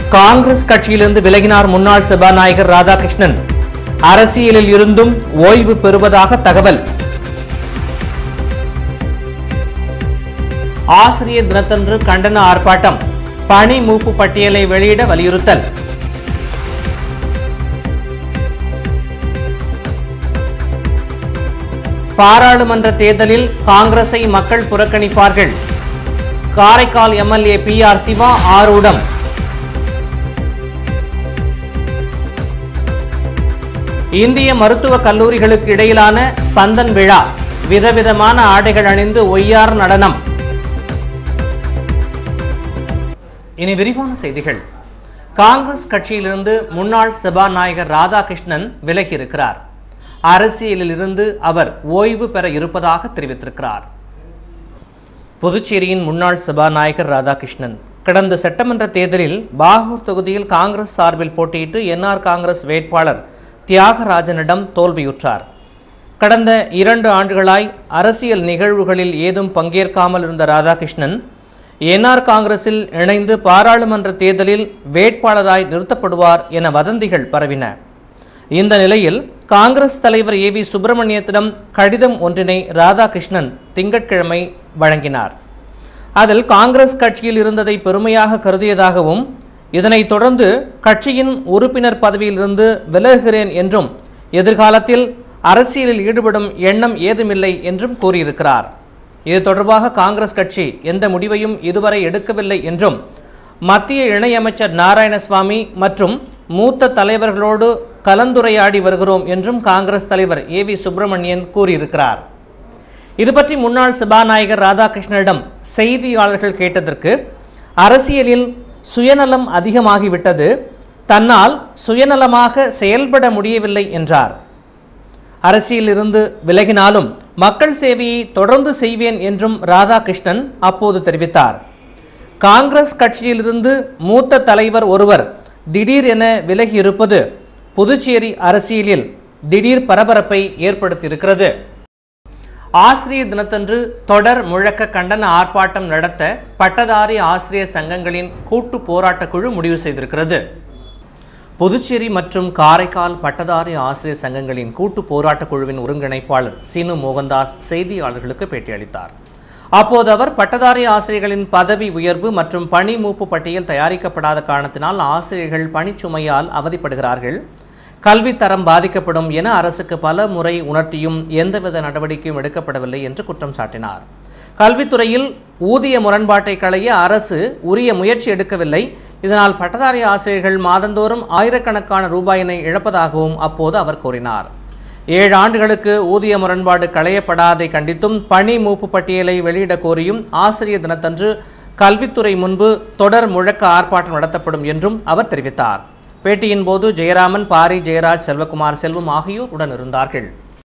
காங்கிரஸ் கட்சியிலிருந்து விலகினார் முன்னாள் சபாநாயகர் ராதாகிருஷ்ணன் அரசியலில் இருந்தும் ஓய்வு பெறுவதாக தகவல் ஆசிரியர் தினத்தன்று கண்டன ஆர்ப்பாட்டம் பணி மூப்பு பட்டியலை வெளியிட வலியுறுத்தல் பாராளுமன்ற தேர்தலில் காங்கிரஸை மக்கள் புறக்கணிப்பார்கள் Karaikal MLA P R Siva ஆரூடம் இந்திய மருத்துவக் கல்லூரிகளுக்கு இடையிலான ஸ்பந்தன் விழா விதவிதமான ஆடைகள் அணிந்து ஒய்யார் நடனம் இனி விரிவான செய்திகள் காங்கிரஸ் கட்சியிலிருந்து முன்னாள் சபாநாயகர் ராதாகிருஷ்ணன் விலகியிருக்கிறார் அரசியலில் இருந்து அவர் ஓய்வு பெற இருப்பதாக தெரிவித்திருக்கிறார் புதுச்சேரியின் முன்னாள் சபாநாயகர் ராதாகிருஷ்ணன் கடந்த சட்டமன்ற தேர்தலில் பாகூர் தொகுதியில் காங்கிரஸ் சார்பில் போட்டியிட்டு என்ஆர் காங்கிரஸ் வேட்பாளர் தியாகராஜனிடம் தோல்வியுற்றார் கடந்த இரண்டு ஆண்டுகளாய் அரசியல் நிகழ்வுகளில் ஏதும் பங்கேற்காமல் இருந்த ராதாகிருஷ்ணன் என்ஆர் காங்கிரஸில் இணைந்து பாராளுமன்ற தேர்தலில் வேட்பாளராய் நிறுத்தப்படுவார் என வதந்திகள் பரவின இந்த நிலையில் காங்கிரஸ் தலைவர் ஏ வி சுப்பிரமணியத்திடம் கடிதம் ஒன்றினை ராதாகிருஷ்ணன் திங்கட்கிழமை வழங்கினார் அதில் காங்கிரஸ் கட்சியில் இருந்ததை பெருமையாக கருதியதாகவும் இதனைத் தொடர்ந்து கட்சியின் உறுப்பினர் பதவியிலிருந்து விலகுகிறேன் என்றும் எதிர்காலத்தில் அரசியலில் ஈடுபடும் எண்ணம் ஏதுமில்லை என்றும் கூறியிருக்கிறார் இது தொடர்பாக காங்கிரஸ் கட்சி எந்த முடிவையும் இதுவரை எடுக்கவில்லை என்றும் மத்திய இணையமைச்சர் நாராயணசுவாமி மற்றும் மூத்த தலைவர்களோடு கலந்துரையாடி வருகிறோம் என்றும் காங்கிரஸ் தலைவர் ஏ வி சுப்பிரமணியன் கூறியிருக்கிறார் இது பற்றி முன்னாள் சபாநாயகர் ராதாகிருஷ்ணனிடம் செய்தியாளர்கள் கேட்டதற்கு அரசியலில் சுயநலம் அதிகமாகிவிட்டது தன்னால் சுயநலமாக செயல்பட முடியவில்லை என்றார் அரசியலிருந்து விலகினாலும் மக்கள் சேவையை தொடர்ந்து செய்வேன் என்றும் ராதாகிருஷ்ணன் அப்போது தெரிவித்தார் காங்கிரஸ் கட்சியிலிருந்து மூத்த தலைவர் ஒருவர் திடீர் என விலகி இருப்பது புதுச்சேரி அரசியலில் திடீர் பரபரப்பை ஏற்படுத்தியிருக்கிறது ஆசிரியர் தினத்தன்று தொடர் முழக்க கண்டன ஆர்ப்பாட்டம் நடத்த பட்டதாரி ஆசிரியர் சங்கங்களின் கூட்டு போராட்டக் குழு முடிவு செய்திருக்கிறது புதுச்சேரி மற்றும் காரைக்கால் பட்டதாரி ஆசிரியர் சங்கங்களின் கூட்டு போராட்டக் குழுவின் ஒருங்கிணைப்பாளர் சீனு மோகன்தாஸ் செய்தியாளர்களுக்கு பேட்டியளித்தார் அப்போது அவர் பட்டதாரி ஆசிரியர்களின் பதவி உயர்வு மற்றும் பணி மூப்பு பட்டியல் தயாரிக்கப்படாத காரணத்தினால் ஆசிரியர்கள் பணிச்சுமையால் அவதிப்படுகிறார்கள் கல்வித்தரம் பாதிக்கப்படும் என அரசுக்கு பல முறை உணர்த்தியும் எந்தவித நடவடிக்கையும் எடுக்கப்படவில்லை என்று குற்றம் சாட்டினார் கல்வித்துறையில் ஊதிய முரண்பாட்டை களைய அரசு உரிய முயற்சி எடுக்கவில்லை இதனால் பட்டதாரி ஆசிரியர்கள் மாதந்தோறும் ஆயிரக்கணக்கான ரூபாயினை இழப்பதாகவும் அப்போது அவர் கூறினார் ஏழு ஆண்டுகளுக்கு ஊதிய முரண்பாடு களையப்படாதை கண்டித்தும் பணி மூப்பு பட்டியலை வெளியிட கோரியும் ஆசிரியர் தினத்தன்று கல்வித்துறை முன்பு தொடர் முழக்க ஆர்ப்பாட்டம் நடத்தப்படும் என்றும் அவர் தெரிவித்தார் பேட்டியின் போது ஜெயராமன் பாரி ஜெயராஜ் செல்வகுமார் செல்வம் ஆகியோர் உடன் இருந்தார்கள்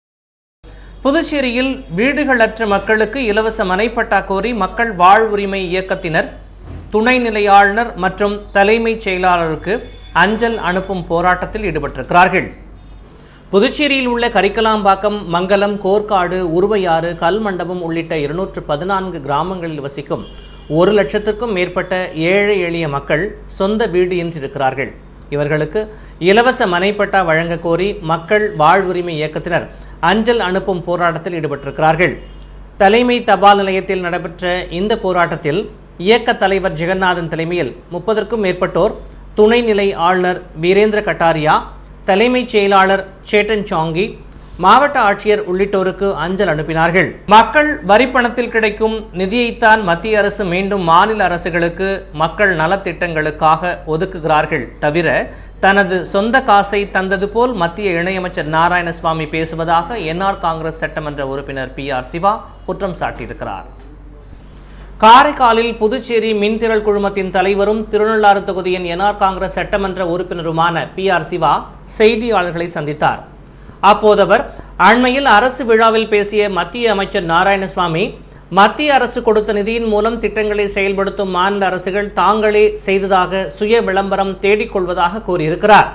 புதுச்சேரியில் வீடுகளற்ற மக்களுக்கு இலவச மனைப்பட்டா கோரி மக்கள் வாழ்வுரிமை இயக்கத்தினர் துணைநிலை ஆளுநர் மற்றும் தலைமைச் செயலாளருக்கு அஞ்சல் அனுப்பும் போராட்டத்தில் ஈடுபட்டிருக்கிறார்கள் புதுச்சேரியில் உள்ள கரிக்கலாம்பாக்கம் மங்கலம் கோர்க்காடு உருவையாறு கல்மண்டபம் உள்ளிட்ட இருநூற்று பதினான்கு கிராமங்களில் வசிக்கும் ஒரு லட்சத்திற்கும் மேற்பட்ட ஏழை எளிய மக்கள் சொந்த வீடு இருக்கிறார்கள் இவர்களுக்கு இலவச மனைப்பட்டா வழங்க கோரி மக்கள் வாழ்வுரிமை இயக்கத்தினர் அஞ்சல் அனுப்பும் போராட்டத்தில் ஈடுபட்டிருக்கிறார்கள் தலைமை தபால் நிலையத்தில் நடைபெற்ற இந்த போராட்டத்தில் இயக்க தலைவர் ஜெகநாதன் தலைமையில் முப்பதற்கும் மேற்பட்டோர் துணைநிலை ஆளுநர் வீரேந்திர கட்டாரியா தலைமைச் செயலாளர் சேட்டன் சாங்கி மாவட்ட ஆட்சியர் உள்ளிட்டோருக்கு அஞ்சல் அனுப்பினார்கள் மக்கள் வரிப்பணத்தில் கிடைக்கும் நிதியைத்தான் மத்திய அரசு மீண்டும் மாநில அரசுகளுக்கு மக்கள் நலத்திட்டங்களுக்காக ஒதுக்குகிறார்கள் தவிர தனது சொந்த காசை தந்தது போல் மத்திய இணையமைச்சர் நாராயணசுவாமி பேசுவதாக என்ஆர் காங்கிரஸ் சட்டமன்ற உறுப்பினர் பி ஆர் சிவா குற்றம் சாட்டியிருக்கிறார் காரைக்காலில் புதுச்சேரி மின்திரள் குழுமத்தின் தலைவரும் திருநள்ளாறு தொகுதியின் என்ஆர் காங்கிரஸ் சட்டமன்ற உறுப்பினருமான பி ஆர் சிவா செய்தியாளர்களை சந்தித்தார் அப்போது அவர் அண்மையில் அரசு விழாவில் பேசிய மத்திய அமைச்சர் நாராயணசுவாமி மத்திய அரசு கொடுத்த நிதியின் மூலம் திட்டங்களை செயல்படுத்தும் மாநில அரசுகள் தாங்களே செய்ததாக சுய விளம்பரம் தேடிக்கொள்வதாக கூறியிருக்கிறார்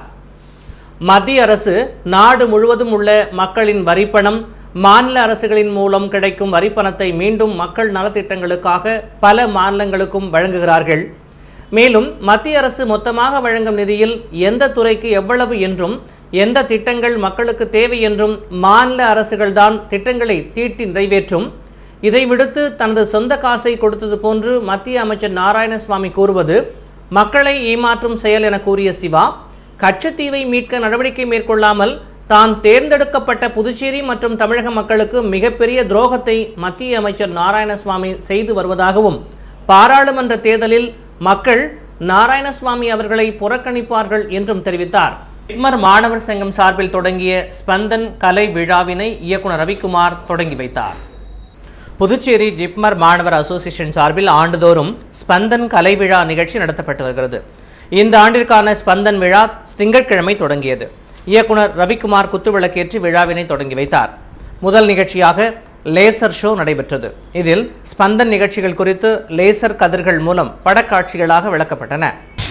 மத்திய அரசு நாடு முழுவதும் உள்ள மக்களின் வரிப்பணம் மாநில அரசுகளின் மூலம் கிடைக்கும் வரிப்பணத்தை மீண்டும் மக்கள் நலத்திட்டங்களுக்காக பல மாநிலங்களுக்கும் வழங்குகிறார்கள் மேலும் மத்திய அரசு மொத்தமாக வழங்கும் நிதியில் எந்த துறைக்கு எவ்வளவு என்றும் எந்த திட்டங்கள் மக்களுக்கு தேவை என்றும் மாநில அரசுகள்தான் திட்டங்களை தீட்டி நிறைவேற்றும் இதை விடுத்து தனது சொந்த காசை கொடுத்தது போன்று மத்திய அமைச்சர் நாராயணசுவாமி கூறுவது மக்களை ஏமாற்றும் செயல் என கூறிய சிவா கச்சத்தீவை மீட்க நடவடிக்கை மேற்கொள்ளாமல் தான் தேர்ந்தெடுக்கப்பட்ட புதுச்சேரி மற்றும் தமிழக மக்களுக்கு மிகப்பெரிய துரோகத்தை மத்திய அமைச்சர் நாராயணசுவாமி செய்து வருவதாகவும் பாராளுமன்ற தேர்தலில் மக்கள் நாராயணசுவாமி அவர்களை புறக்கணிப்பார்கள் என்றும் தெரிவித்தார் ஜிப்மர் மாணவர் சங்கம் சார்பில் தொடங்கிய ஸ்பந்தன் கலை விழாவினை இயக்குனர் ரவிக்குமார் தொடங்கி வைத்தார் புதுச்சேரி ஜிப்மர் மாணவர் அசோசியேஷன் சார்பில் ஆண்டுதோறும் ஸ்பந்தன் கலை விழா நிகழ்ச்சி நடத்தப்பட்டு வருகிறது இந்த ஆண்டிற்கான ஸ்பந்தன் விழா திங்கட்கிழமை தொடங்கியது இயக்குனர் ரவிக்குமார் குத்துவிளக்கேற்றி விழாவினை தொடங்கி வைத்தார் முதல் நிகழ்ச்சியாக லேசர் ஷோ நடைபெற்றது இதில் ஸ்பந்தன் நிகழ்ச்சிகள் குறித்து லேசர் கதிர்கள் மூலம் படக்காட்சிகளாக விளக்கப்பட்டன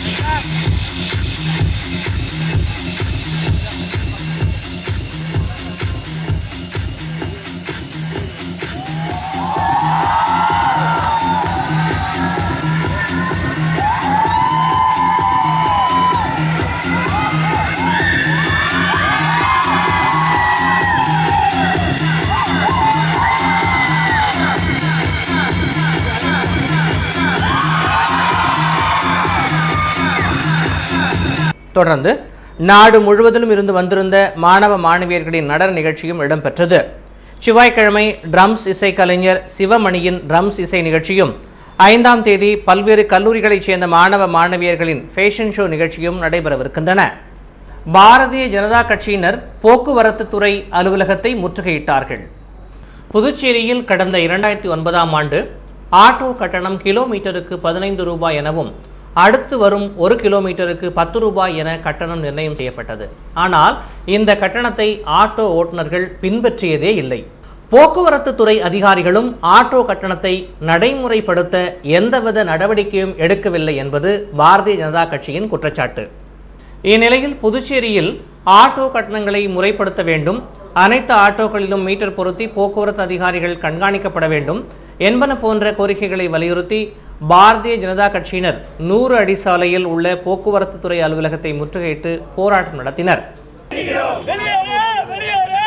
தொடர்ந்து நாடு முழுவதிலும் இருந்து வந்திருந்த மாணவ மாணவியர்களின் நடன நிகழ்ச்சியும் இடம்பெற்றது செவ்வாய்க்கிழமை ட்ரம்ஸ் இசைக்கலைஞர் சிவமணியின் ட்ரம்ஸ் இசை நிகழ்ச்சியும் ஐந்தாம் தேதி பல்வேறு கல்லூரிகளைச் சேர்ந்த மாணவ மாணவியர்களின் ஃபேஷன் ஷோ நிகழ்ச்சியும் நடைபெறவிருக்கின்றன பாரதிய ஜனதா கட்சியினர் போக்குவரத்து துறை அலுவலகத்தை முற்றுகையிட்டார்கள் புதுச்சேரியில் கடந்த இரண்டாயிரத்தி ஒன்பதாம் ஆண்டு ஆட்டோ கட்டணம் கிலோமீட்டருக்கு பதினைந்து ரூபாய் எனவும் அடுத்து வரும் ஒரு கிலோமீட்டருக்கு பத்து ரூபாய் என கட்டணம் நிர்ணயம் செய்யப்பட்டது ஆனால் இந்த கட்டணத்தை ஆட்டோ ஓட்டுநர்கள் பின்பற்றியதே இல்லை போக்குவரத்து துறை அதிகாரிகளும் ஆட்டோ கட்டணத்தை நடைமுறைப்படுத்த எந்தவித நடவடிக்கையும் எடுக்கவில்லை என்பது பாரதிய ஜனதா கட்சியின் குற்றச்சாட்டு இந்நிலையில் புதுச்சேரியில் ஆட்டோ கட்டணங்களை முறைப்படுத்த வேண்டும் அனைத்து ஆட்டோக்களிலும் மீட்டர் பொருத்தி போக்குவரத்து அதிகாரிகள் கண்காணிக்கப்பட வேண்டும் என்பன போன்ற கோரிக்கைகளை வலியுறுத்தி பாரதிய ஜனதா கட்சியினர் நூறு அடி சாலையில் உள்ள போக்குவரத்து துறை அலுவலகத்தை முற்றுகையிட்டு போராட்டம் நடத்தினர் வெளியேறு வெளியேறு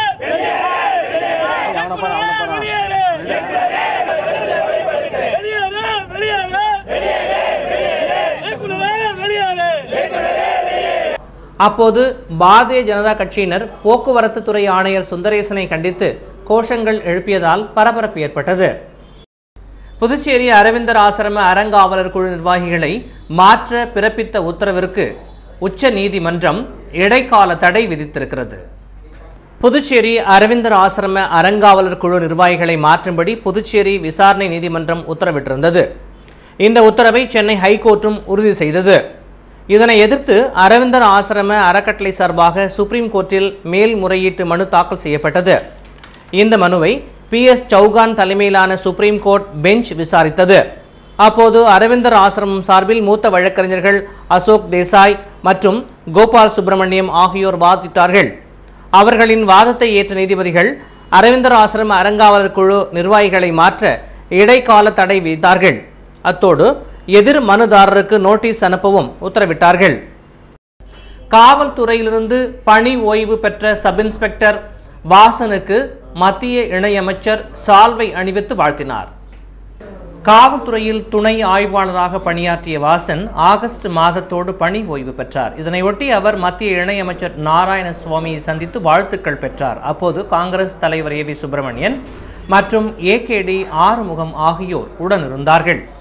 வெளியேறு வெளியேறு இயக்குனரே, வெளியேறு அப்போது பாரதிய ஜனதா கட்சியினர் போக்குவரத்து துறை ஆணையர் சுந்தரேசனை கண்டித்து கோஷங்கள் எழுப்பியதால் பரபரப்பு ஏற்பட்டது புதுச்சேரி அரவிந்தர் ஆசிரம அறங்காவலர் குழு நிர்வாகிகளை மாற்ற பிறப்பித்த உத்தரவிற்கு உச்ச நீதிமன்றம் இடைக்கால தடை விதித்திருக்கிறது புதுச்சேரி அரவிந்தர் ஆசிரம அறங்காவலர் குழு நிர்வாகிகளை மாற்றும்படி புதுச்சேரி விசாரணை நீதிமன்றம் உத்தரவிட்டிருந்தது இந்த உத்தரவை சென்னை ஹைகோர்ட்டும் உறுதி செய்தது இதனை எதிர்த்து அரவிந்தர் ஆசிரம அறக்கட்டளை சார்பாக சுப்ரீம் கோர்ட்டில் மேல்முறையீட்டு மனு தாக்கல் செய்யப்பட்டது இந்த மனுவை பி எஸ் சௌகான் தலைமையிலான சுப்ரீம் கோர்ட் பெஞ்ச் விசாரித்தது அப்போது அரவிந்தர் ஆசிரமம் சார்பில் மூத்த வழக்கறிஞர்கள் அசோக் தேசாய் மற்றும் கோபால் சுப்பிரமணியம் ஆகியோர் வாதிட்டார்கள் அவர்களின் வாதத்தை ஏற்ற நீதிபதிகள் அரவிந்தர் ஆசிரம அறங்காவலர் குழு நிர்வாகிகளை மாற்ற இடைக்கால தடை விதித்தார்கள் அத்தோடு எதிர் மனுதாரருக்கு நோட்டீஸ் அனுப்பவும் உத்தரவிட்டார்கள் காவல்துறையிலிருந்து பணி ஓய்வு பெற்ற சப் இன்ஸ்பெக்டர் வாசனுக்கு மத்திய இணையமைச்சர் சால்வை அணிவித்து வாழ்த்தினார் காவல்துறையில் துணை ஆய்வாளராக பணியாற்றிய வாசன் ஆகஸ்ட் மாதத்தோடு பணி ஓய்வு பெற்றார் இதனையொட்டி அவர் மத்திய இணையமைச்சர் நாராயணசுவாமியை சந்தித்து வாழ்த்துக்கள் பெற்றார் அப்போது காங்கிரஸ் தலைவர் ஏ வி சுப்பிரமணியன் மற்றும் ஏகேடி ஆறுமுகம் ஆகியோர் உடனிருந்தார்கள்